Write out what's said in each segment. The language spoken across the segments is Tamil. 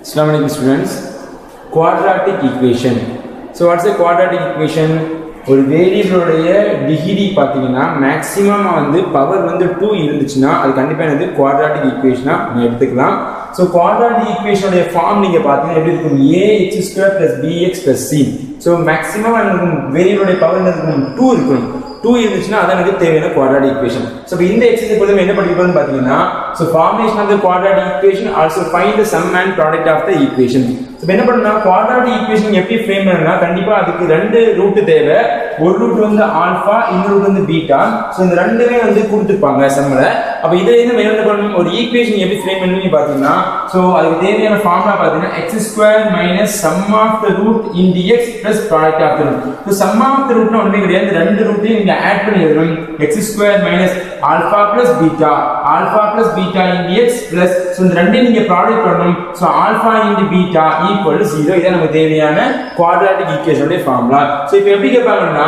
Assalamu alaikum students. Quadratic equation. So what's a quadratic equation? ஒரு வேரியபிளுடைய டிகிரி பார்த்தீங்கன்னா மேக்ஸிமம் வந்து பவர் வந்து டூ இருந்துச்சுன்னா அது கண்டிப்பாக என்னது குவாட்ராட்டிக் ஈக்குவேஷனாக நம்ம எடுத்துக்கலாம் ஸோ குவாட்ராட்டிக் ஈக்குவேஷனுடைய ஃபார்ம் நீங்கள் பார்த்தீங்கன்னா எப்படி இருக்கும் A X square plus B X plus C so maximum இருக்கும் வேரியபிளுடைய பவர் இருக்கும் டூ இருக்கணும் டூ இருந்துச்சுன்னா அதான் எனக்கு தேவையான குவாட்ராட்டிக் ஈக்குவேஷன் ஸோ இப்போ இந்த எக்ஸசைஸ் பொறுத்தவரை என்ன படிக்கிறோம்னு பார்த்தீங்கன்னா so formation of the quadratic equation also find the sum and product of the equation so என்ன பண்ணணும் குவாட்ராட்டிக் ஈக்குவேஷன் எப்படி ஃப்ரேம் பண்ணணும்னா கண்டிப்பாக அதுக்கு ரெண்டு ரூட் தேவை ஒரு ரூட் வந்து ஆல்ஃபா இன்னொரு ரூட் வந்து பீட்டா ஸோ இந்த ரெண்டுமே வந்து கொடுத்துருப்பாங்க சம்மில் அப்போ இதுல இருந்து நம்ம என்ன பண்ணணும் ஒரு ஈக்குவேஷன் எப்படி ஃப்ரேம் பண்ணணும்னு பார்த்தீங்கன்னா ஸோ அதுக்கு தேவையான ஃபார்முலா பார்த்தீங்கன்னா X square minus sum of the root into X plus product of the root so sum of the ரூட்னா ஒன்றுமே கிடையாது இந்த ரெண்டு ரூட்டையும் நீங்க ஆட் பண்ணி எழுதணும் X square minus alpha plus beta alpha plus beta into X plus so இந்த ரெண்டையும் நீங்க ப்ராடக்ட் பண்ணணும் so alpha into beta equal zero இதான் நமக்கு தேவையான குவாட்ராட்டிக் ஈக்குவேஷனுடைய ஃபார்முலா ஸோ இப்போ எப்படி கேட்பாங்கன்னா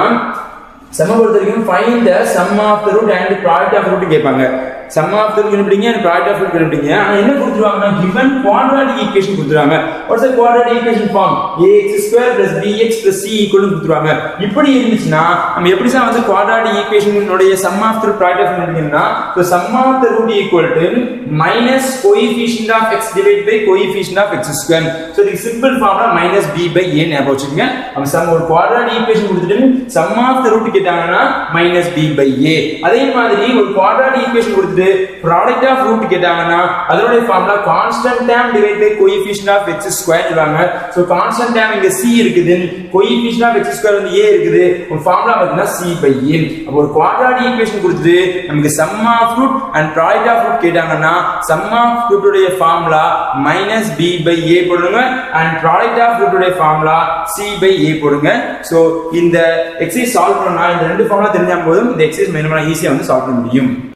சம பொறுத்த வரைக்கும் find the sum of the root and product of root கேட்பாங்க சம் ஆஃப் த ரூட் கண்டுபிடிங்க அண்ட் ப்ராடக்ட் ஆஃப் ரூட் கண்டுபிடிங்க ஆனா என்ன கொடுத்துருவாங்கன்னா கிவன் குவாட்ராட்டிக் ஈக்குவேஷன் கொடுத்துருவாங்க what's the quadratic equation form ax square plus bx plus c equal கொடுத்துருவாங்க இப்படி இருந்துச்சுன்னா நம்ம எப்படி சார் வந்து குவாட்ராட்டிக் ஈக்குவேஷனுடைய sum of the root product of கண்டுபிடிக்கணும்னா so sum of the root equal to minus coefficient of x divide by coefficient of x square so இதுக்கு simple formula minus b by a ஞாபகம் வச்சுக்கோங்க நம்ம சம் ஒரு குவாட்ராட்டிக் ஈக்குவேஷன் கொடுத்துட்டு சம் ஆஃப் த ரூட் கேட்டாங்கன்னா மைனஸ் b பை a அதே மாதிரி ஒரு குவாட்ராட்டிக் ஈக்குவேஷன் கொடுத்துட்டு ப்ராடக்ட் ஆஃப் ரூட் கேட்டாங்கன்னா அதனுடைய formula constant term divide by coefficient of x square சொல்லுவாங்க சோ கான்ஸ்டன்ட் டேம் இங்க c இருக்குது கோஎஃபிஷியன்ட் ஆஃப் x ஸ்கொயர் வந்து a இருக்குது ஒரு ஃபார்முலா பார்த்தீங்கன்னா c பை a அப்போ ஒரு குவாட்ராட்டிக் ஈக்குவேஷன் கொடுத்துட்டு நமக்கு sum of root and product of root கேட்டாங்கன்னா சம் ஆஃப் ரூட் உடைய formula minus b by a போடுங்க அண்ட் ப்ராடக்ட் ஆஃப் ரூட் உடைய ஃபார்முலா c பை a போடுங்க சோ இந்த எக்ஸைஸ் சால்வ் பண்ணா இந்த ரெண்டு ஃபார்முலா தெரிஞ்சா போதும் இந்த எக்ஸைஸ் மெயினாக ஈஸியா வந்து சால்வ் பண்ண முடியும்